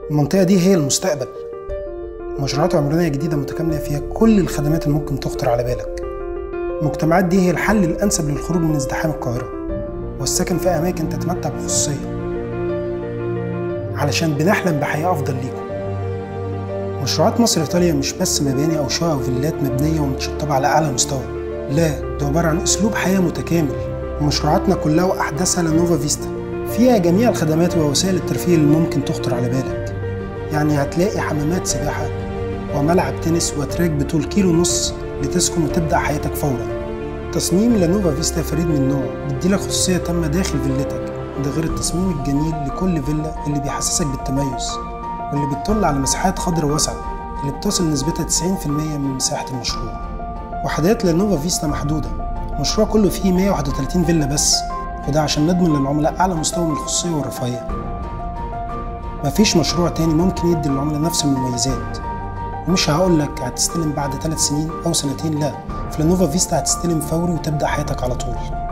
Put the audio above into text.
المنطقة دي هي المستقبل مشروعات عمرانية جديدة متكاملة فيها كل الخدمات اللي ممكن تخطر على بالك المجتمعات دي هي الحل الأنسب للخروج من ازدحام القاهرة والسكن في أماكن تتمتع بخصوصية علشان بنحلم بحياة أفضل ليكم مشروعات مصر إيطاليا مش بس مباني أو شقق وفيلات مبنية ومتشطبة على أعلى مستوى لا ده عبارة عن أسلوب حياة متكامل مشروعاتنا كلها وأحدثها لنوفا فيستا فيها جميع الخدمات ووسائل الترفيه اللي ممكن تخطر على بالك يعني هتلاقي حمامات سباحة وملعب تنس وتراك بطول كيلو ونص لتسكن وتبدأ حياتك فورا تصميم لانوفا فيستا فريد من نوعه بيديلك خصوصية تامة داخل فيلتك ده غير التصميم الجميل لكل فيلا اللي بيحسسك بالتميز واللي بتطل على مساحات خضراء واسعة اللي بتصل نسبتها 90% من مساحة المشروع وحدات لانوفا فيستا محدودة المشروع كله فيه 131 فيلا بس وده عشان نضمن للعملاء أعلى مستوى من الخصوصية والرفاهية مفيش مشروع تاني ممكن يدي للعملاء نفس المميزات ومش هقول لك هتستلم بعد ثلاث سنين أو سنتين لا في لانوفا فيستا هتستلم فوري وتبدأ حياتك على طول